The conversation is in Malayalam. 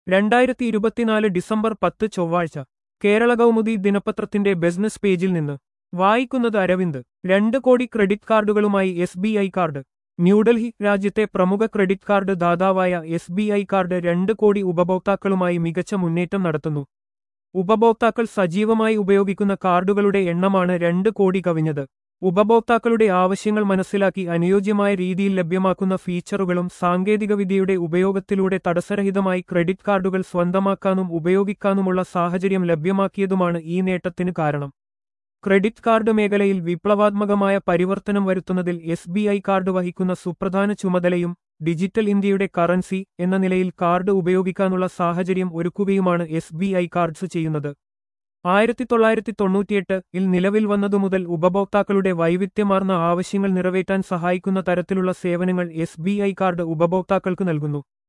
രണ്ടായിരത്തി ഇരുപത്തിനാല് ഡിസംബർ പത്ത് ചൊവ്വാഴ്ച കേരള കൗമുദി ദിനപത്രത്തിന്റെ ബിസിനസ് പേജിൽ നിന്ന് വായിക്കുന്നത് അരവിന്ദ് രണ്ട് കോടി ക്രെഡിറ്റ് കാർഡുകളുമായി S B I card New Delhi രാജ്യത്തെ പ്രമുഖ ക്രെഡിറ്റ് കാർഡ് ദാതാവായ എസ് ബി ഐ കാർഡ് രണ്ട് കോടി ഉപഭോക്താക്കളുമായി മികച്ച മുന്നേറ്റം നടത്തുന്നു ഉപഭോക്താക്കൾ സജീവമായി ഉപയോഗിക്കുന്ന കാർഡുകളുടെ എണ്ണമാണ് രണ്ട് കോടി കവിഞ്ഞത് ഉപഭോക്താക്കളുടെ ആവശ്യങ്ങൾ മനസ്സിലാക്കി അനുയോജ്യമായ രീതിയിൽ ലഭ്യമാക്കുന്ന ഫീച്ചറുകളും സാങ്കേതികവിദ്യയുടെ ഉപയോഗത്തിലൂടെ തടസ്സരഹിതമായി ക്രെഡിറ്റ് കാർഡുകൾ സ്വന്തമാക്കാനും ഉപയോഗിക്കാനുമുള്ള സാഹചര്യം ലഭ്യമാക്കിയതുമാണ് ഈ നേട്ടത്തിന് കാരണം ക്രെഡിറ്റ് കാർഡ് മേഖലയിൽ വിപ്ലവാത്മകമായ പരിവർത്തനം വരുത്തുന്നതിൽ എസ് ബി ഐ കാർഡ് വഹിക്കുന്ന സുപ്രധാന ചുമതലയും ഡിജിറ്റൽ ഇന്ത്യയുടെ കറൻസി എന്ന നിലയിൽ കാർഡ് ഉപയോഗിക്കാനുള്ള സാഹചര്യം ഒരുക്കുകയുമാണ് എസ് ബി ഐ കാർഡ്സ് ചെയ്യുന്നത് ആയിരത്തി തൊള്ളായിരത്തി തൊണ്ണൂറ്റിയെട്ട് ഇൽ നിലവിൽ വന്നതുമുതൽ ഉപഭോക്താക്കളുടെ വൈവിധ്യമാർന്ന ആവശ്യങ്ങൾ നിറവേറ്റാൻ സഹായിക്കുന്ന തരത്തിലുള്ള സേവനങ്ങൾ എസ് ബി ഐ കാർഡ് ഉപഭോക്താക്കൾക്ക് നൽകുന്നു